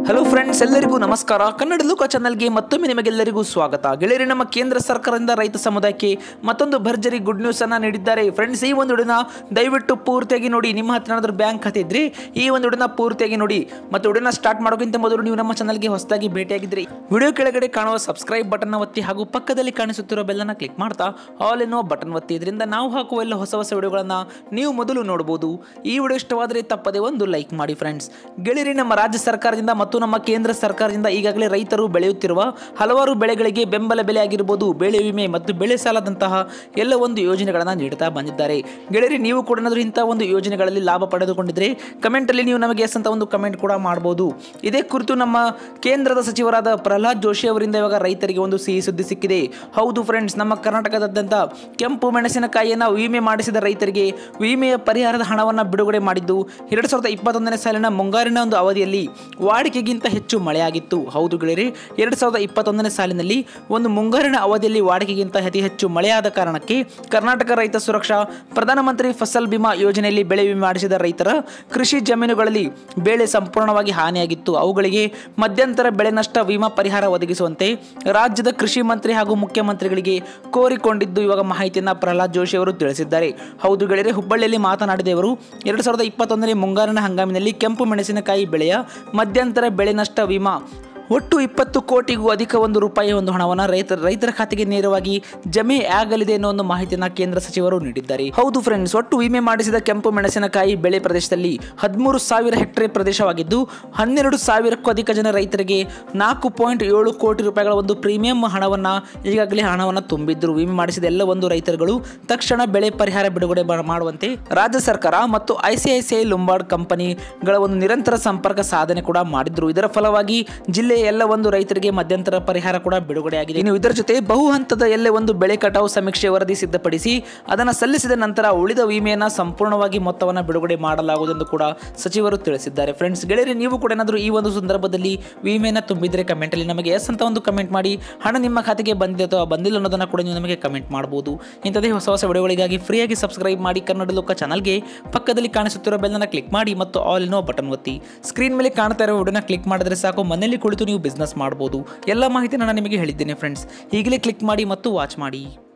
hello friends ಎಲ್ಲರಿಗೂ ನಮಸ್ಕಾರ ಕನ್ನಡ ಲೋಕ ಚಾನಲ್ಗೆ ಮತ್ತೊಮ್ಮೆ ನಿಮಗೆಲ್ಲರಿಗೂ ಸ್ವಾಗತ ಗೆಳೆಯರಿ ನಮ್ಮ ಕೇಂದ್ರ ಸರ್ಕಾರದಿಂದ ರೈತ ಸಮುದಾಯಕ್ಕೆ ಮತ್ತೊಂದು ಭರ್ಜರಿ ಗುಡ್ ನ್ಯೂಸ್ ಅನ್ನ ನೀಡಿದ್ದಾರೆ ಫ್ರೆಂಡ್ಸ್ ಈ ಒಂದು ವಿಡಿಯೋನ ದಯವಿಟ್ಟು ಪೂರ್ತಿಯಾಗಿ ನೋಡಿ ನಿಮ್ಮ ಹತ್ರ ಏನಾದರೂ ಬ್ಯಾಂಕ್ ಖಾತೆ ಇದ್ರೆ ಈ ಒಂದು ವಿಡಿಯೋನ ಪೂರ್ತಿಯಾಗಿ ನೋಡಿ ಮತ್ತು ವಿಡಿಯೋನ ಸ್ಟಾರ್ಟ್ ಮಾಡೋಕ್ಕಿಂತ ಮೊದಲು ನೀವು ನಮ್ಮ ಚಾನಲ್ಗೆ ಹೊಸದಾಗಿ ಭೇಟಿಯಾಗಿದ್ರಿ ವಿಡಿಯೋ ಕೆಳಗಡೆ ಕಾಣುವ ಸಬ್ಸ್ಕ್ರೈಬ್ ಬಟನ್ ಒತ್ತಿ ಹಾಗೂ ಪಕ್ಕದಲ್ಲಿ ಕಾಣಿಸುತ್ತಿರೋ ಬೆಲ್ಲನ್ನ ಕ್ಲಿಕ್ ಮಾಡ್ತಾ ಆಲ್ ಎನ್ನುವ ಬಟನ್ ಒತ್ತಿ ಇದರಿಂದ ನಾವು ಹಾಕುವ ಎಲ್ಲ ಹೊಸ ಹೊಸ ವಿಡಿಯೋಗಳನ್ನ ನೀವು ಮೊದಲು ನೋಡಬಹುದು ಈ ವಿಡಿಯೋ ಇಷ್ಟವಾದರೆ ತಪ್ಪದೆ ಒಂದು ಲೈಕ್ ಮಾಡಿ ಫ್ರೆಂಡ್ಸ್ ಗೆಳೆಯರಿ ನಮ್ಮ ರಾಜ್ಯ ಸರ್ಕಾರದಿಂದ ಮತ್ತು ನಮ್ಮ ಕೇಂದ್ರ ಸರ್ಕಾರದಿಂದ ಈಗಾಗಲೇ ರೈತರು ಬೆಳೆಯುತ್ತಿರುವ ಹಲವಾರು ಬೆಳೆಗಳಿಗೆ ಬೆಂಬಲ ಬೆಲೆ ಆಗಿರ್ಬೋದು ಬೆಳೆ ವಿಮೆ ಮತ್ತು ಬೆಳೆ ಸಾಲದಂತಹ ಎಲ್ಲ ಒಂದು ಯೋಜನೆಗಳನ್ನು ನೀಡುತ್ತಾ ಬಂದಿದ್ದಾರೆ ಗೆಳೆಯರಿ ನೀವು ಕೂಡ ಏನಾದರೂ ಇಂಥ ಒಂದು ಯೋಜನೆಗಳಲ್ಲಿ ಲಾಭ ಪಡೆದುಕೊಂಡಿದ್ರೆ ಕಮೆಂಟಲ್ಲಿ ನೀವು ನಮಗೆ ಎಸ್ ಅಂತ ಒಂದು ಕಮೆಂಟ್ ಕೂಡ ಮಾಡಬಹುದು ಇದೇ ಕುರಿತು ನಮ್ಮ ಕೇಂದ್ರದ ಸಚಿವರಾದ ಪ್ರಹ್ಲಾದ್ ಜೋಶಿ ಅವರಿಂದ ಇವಾಗ ರೈತರಿಗೆ ಒಂದು ಸಿಹಿ ಸುದ್ದಿ ಸಿಕ್ಕಿದೆ ಹೌದು ಫ್ರೆಂಡ್ಸ್ ನಮ್ಮ ಕರ್ನಾಟಕದಾದ್ಯಂತ ಕೆಂಪು ಮೆಣಸಿನಕಾಯಿಯನ್ನು ವಿಮೆ ಮಾಡಿಸಿದ ರೈತರಿಗೆ ವಿಮೆಯ ಪರಿಹಾರದ ಹಣವನ್ನು ಬಿಡುಗಡೆ ಮಾಡಿದ್ದು ಎರಡು ಸಾವಿರದ ಇಪ್ಪತ್ತೊಂದನೇ ಸಾಲಿನ ಮುಂಗಾರಿನ ಒಂದು ಅವಧಿಯಲ್ಲಿ ವಾಡಿಕೆಗಿಂತ ಹೆಚ್ಚು ಮಳೆಯಾಗಿತ್ತು ಹೌದು ಗೆಳೆಯರಿ ಎರಡು ಸಾವಿರದ ಇಪ್ಪತ್ತೊಂದನೇ ಸಾಲಿನಲ್ಲಿ ಒಂದು ಮುಂಗಾರಿನ ಅವಧಿಯಲ್ಲಿ ವಾಡಿಕೆಗಿಂತ ಅತಿ ಹೆಚ್ಚು ಮಳೆಯಾದ ಕಾರಣಕ್ಕೆ ಕರ್ನಾಟಕ ರೈತ ಸುರಕ್ಷಾ ಪ್ರಧಾನಮಂತ್ರಿ ಫಸಲ್ ಬಿಮಾ ಯೋಜನೆಯಲ್ಲಿ ಬೆಳೆ ವಿಮೆ ಮಾಡಿಸಿದ ರೈತರ ಕೃಷಿ ಜಮೀನುಗಳಲ್ಲಿ ಬೆಳೆ ಸಂಪೂರ್ಣವಾಗಿ ಹಾನಿಯಾಗಿತ್ತು ಅವುಗಳಿಗೆ ಮಧ್ಯಂತರ ಬೆಳೆ ನಷ್ಟ ವಿಮಾ ಪರಿಹಾರ ಒದಗಿಸುವಂತೆ ರಾಜ್ಯದ ಕೃಷಿ ಮಂತ್ರಿ ಹಾಗೂ ಮುಖ್ಯಮಂತ್ರಿಗಳಿಗೆ ಕೋರಿಕೊಂಡಿದ್ದು ಇವಾಗ ಮಾಹಿತಿಯನ್ನು ಪ್ರಹ್ಲಾದ್ ಜೋಶಿ ಅವರು ತಿಳಿಸಿದ್ದಾರೆ ಹೌದು ಗೆಳೆಯರೆ ಹುಬ್ಬಳ್ಳಿಯಲ್ಲಿ ಮಾತನಾಡಿದ ಇವರು ಎರಡು ಸಾವಿರದ ಇಪ್ಪತ್ತೊಂದನೇ ಮುಂಗಾರಿನ ಹಂಗಾಮಿನಲ್ಲಿ ಕೆಂಪು ಮೆಣಸಿನಕಾಯಿ ಬೆಳೆಯ ಮಧ್ಯಂತರ ಬೆಳೆ ನಷ್ಟ ವಿಮಾ ಒಟ್ಟು ಇಪ್ಪತ್ತು ಕೋಟಿಗೂ ಅಧಿಕ ಒಂದು ರೂಪಾಯಿ ಒಂದು ಹಣವನ್ನು ರೈತರ ರೈತರ ಖಾತೆಗೆ ನೇರವಾಗಿ ಜಮೆ ಆಗಲಿದೆ ಅನ್ನೋ ಒಂದು ಮಾಹಿತಿಯನ್ನು ಕೇಂದ್ರ ಸಚಿವರು ನೀಡಿದ್ದಾರೆ ಹೌದು ಫ್ರೆಂಡ್ಸ್ ಒಟ್ಟು ವಿಮೆ ಮಾಡಿಸಿದ ಕೆಂಪು ಮೆಣಸಿನಕಾಯಿ ಬೆಳೆ ಪ್ರದೇಶದಲ್ಲಿ ಹದಿಮೂರು ಸಾವಿರ ಹೆಕ್ಟೇರ್ ಪ್ರದೇಶವಾಗಿದ್ದು ಹನ್ನೆರಡು ಸಾವಿರಕ್ಕೂ ಅಧಿಕ ಜನ ರೈತರಿಗೆ ನಾಲ್ಕು ಪಾಯಿಂಟ್ ಏಳು ಕೋಟಿ ರೂಪಾಯಿಗಳ ಒಂದು ಪ್ರೀಮಿಯಂ ಹಣವನ್ನು ಈಗಾಗಲೇ ಹಣವನ್ನು ತುಂಬಿದ್ರು ವಿಮೆ ಮಾಡಿಸಿದ ಎಲ್ಲ ಒಂದು ರೈತರುಗಳು ತಕ್ಷಣ ಬೆಳೆ ಪರಿಹಾರ ಬಿಡುಗಡೆ ಮಾ- ಮಾಡುವಂತೆ ರಾಜ್ಯ ಸರ್ಕಾರ ಮತ್ತು ಐಸಿಐಸಿಐ ಲುಂಬಾರ್ಡ್ ಕಂಪನಿಗಳ ಒಂದು ನಿರಂತರ ಸಂಪರ್ಕ ಸಾಧನೆ ಕೂಡ ಮಾಡಿದ್ರು ಇದರ ಫಲವಾಗಿ ಜಿಲ್ಲೆಯ ಎಲ್ಲ ಒಂದು ರೈತರಿಗೆ ಮಧ್ಯಂತರ ಪರಿಹಾರ ಕೂಡ ಬಿಡುಗಡೆಯಾಗಿದೆ ಇನ್ನು ಇದರ ಜೊತೆ ಬಹು ಹಂತದ ಎಲ್ಲೇ ಒಂದು ಬೆಳೆ ಕಟಾವು ಸಮೀಕ್ಷೆ ವರದಿ ಸಿದ್ಧಪಡಿಸಿ ಅದನ್ನು ಸಲ್ಲಿಸಿದ ನಂತರ ಉಳಿದ ವಿಮೆಯನ್ನು ಸಂಪೂರ್ಣವಾಗಿ ಮೊತ್ತವನ್ನು ಬಿಡುಗಡೆ ಮಾಡಲಾಗುವುದೆಂದು ಕೂಡ ಸಚಿವರು ತಿಳಿಸಿದ್ದಾರೆ ಫ್ರೆಂಡ್ಸ್ ಗೆಳೆಯರಿ ನೀವು ಕೂಡ ಏನಾದರೂ ಈ ಒಂದು ಸಂದರ್ಭದಲ್ಲಿ ವಿಮೆಯನ್ನು ತುಂಬಿದ್ರೆ ಕಮೆಂಟಲ್ಲಿ ನಮಗೆ ಎಸ್ ಅಂತ ಒಂದು ಕಮೆಂಟ್ ಮಾಡಿ ಹಣ ನಿಮ್ಮ ಖಾತೆಗೆ ಬಂದಿದೆ ಅಥವಾ ಬಂದಿಲ್ಲ ಅನ್ನೋದನ್ನು ಕೂಡ ನೀವು ನಮಗೆ ಕಮೆಂಟ್ ಮಾಡಬಹುದು ಇಂಥದೇ ಹೊಸ ಹೊಸ ವಿಡಿಯೋಗಳಿಗಾಗಿ ಫ್ರೀಯಾಗಿ ಸಬ್ಸ್ಕ್ರೈಬ್ ಮಾಡಿ ಕನ್ನಡ ಲೋಕ ಚಾನಲ್ಗೆ ಪಕ್ಕದಲ್ಲಿ ಕಾಣಿಸುತ್ತಿರೋ ಬೆಲ್ಲನ್ನು ಕ್ಲಿಕ್ ಮಾಡಿ ಮತ್ತು ಆಲ್ ಇನ್ನೋ ಬಟನ್ ಒತ್ತಿ ಸ್ಕ್ರೀನ್ ಮೇಲೆ ಕಾಣ್ತಾ ಇರೋ ವಿಡಿಯೋನ ಕ್ಲಿಕ್ ಮಾಡಿದ್ರೆ ಸಾಕು ಮನೆಯಲ್ಲಿ ಕುಳಿತು ನೀವು ಬಿಸ್ನೆಸ್ ಮಾಡ್ಬೋದು ಎಲ್ಲ ಮಾಹಿತಿ ನಾನು ನಿಮಗೆ ಹೇಳಿದ್ದೇನೆ ಫ್ರೆಂಡ್ಸ್ ಈಗಲೇ ಕ್ಲಿಕ್ ಮಾಡಿ ಮತ್ತು ವಾಚ್ ಮಾಡಿ